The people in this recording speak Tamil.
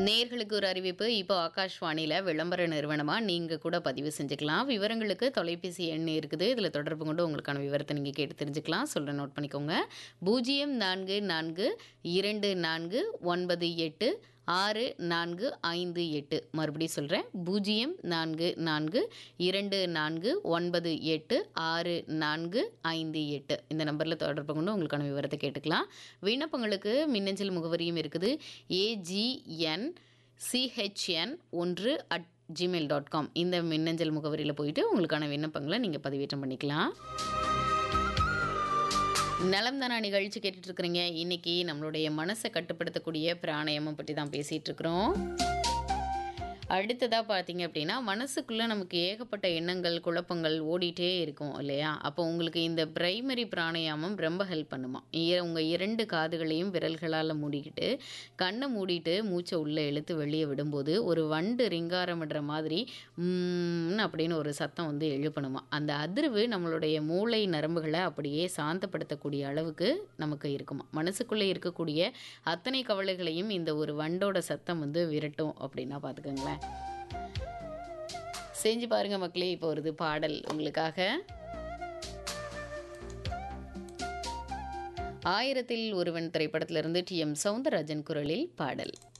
நேர்களுக்கு ஒரு அறிவிப்பு இப்போ ஆகாஷ்வாணியில் விளம்பர நிறுவனமாக நீங்கள் கூட பதிவு செஞ்சுக்கலாம் விவரங்களுக்கு தொலைபேசி எண் இருக்குது இதில் தொடர்பு கொண்டு உங்களுக்கான விவரத்தை நீங்கள் கேட்டு தெரிஞ்சுக்கலாம் சொல்ல நோட் பண்ணிக்கோங்க பூஜ்ஜியம் நான்கு நான்கு இரண்டு நான்கு ஒன்பது எட்டு ஆறு நான்கு ஐந்து எட்டு மறுபடியும் சொல்கிறேன் பூஜ்ஜியம் நான்கு நான்கு இரண்டு நான்கு ஒன்பது எட்டு ஆறு நான்கு ஐந்து எட்டு இந்த நம்பரில் தொடர்பு கொண்டு உங்களுக்கான விவரத்தை கேட்டுக்கலாம் விண்ணப்பங்களுக்கு மின்னஞ்சல் முகவரியும் இருக்குது ஏஜிஎன் சிஹெச்என் ஒன்று அட் ஜிமெயில் டாட் காம் இந்த மின்னஞ்சல் முகவரியில் போயிட்டு உங்களுக்கான விண்ணப்பங்களை நீங்கள் பதிவேற்றம் பண்ணிக்கலாம் நலம் தானா நிகழ்ச்சி கேட்டுட்டு இருக்கிறீங்க இன்னைக்கு நம்மளுடைய மனசை கட்டுப்படுத்தக்கூடிய பிராணாயாமம் பற்றி தான் பேசிகிட்டு இருக்கிறோம் அடுத்ததாக பார்த்தீங்க அப்படின்னா மனசுக்குள்ளே நமக்கு ஏகப்பட்ட எண்ணங்கள் குழப்பங்கள் ஓடிட்டே இருக்கும் இல்லையா அப்போ உங்களுக்கு இந்த பிரைமரி பிராணாயாமம் ரொம்ப ஹெல்ப் பண்ணுமா இ- உங்கள் இரண்டு காதுகளையும் விரல்களால் மூடிக்கிட்டு கண்ணை மூடிட்டு மூச்சை உள்ளே இழுத்து வெளியே விடும்போது ஒரு வண்டு ரிங்காரமிடுற மாதிரி ம்னு அப்படின்னு ஒரு சத்தம் வந்து எழுப்பணுமா அந்த அதிர்வு நம்மளுடைய மூளை நரம்புகளை அப்படியே சாந்தப்படுத்தக்கூடிய அளவுக்கு நமக்கு இருக்குமா மனசுக்குள்ளே இருக்கக்கூடிய அத்தனை கவலைகளையும் இந்த ஒரு வண்டோட சத்தம் வந்து விரட்டும் அப்படின்னா பார்த்துக்கோங்களேன் செஞ்சு பாருங்க மக்களே இப்போ வருது பாடல் உங்களுக்காக ஆயிரத்தில் ஒருவன் திரைப்படத்திலிருந்து டி எம் சவுந்தரராஜன் குரலில் பாடல்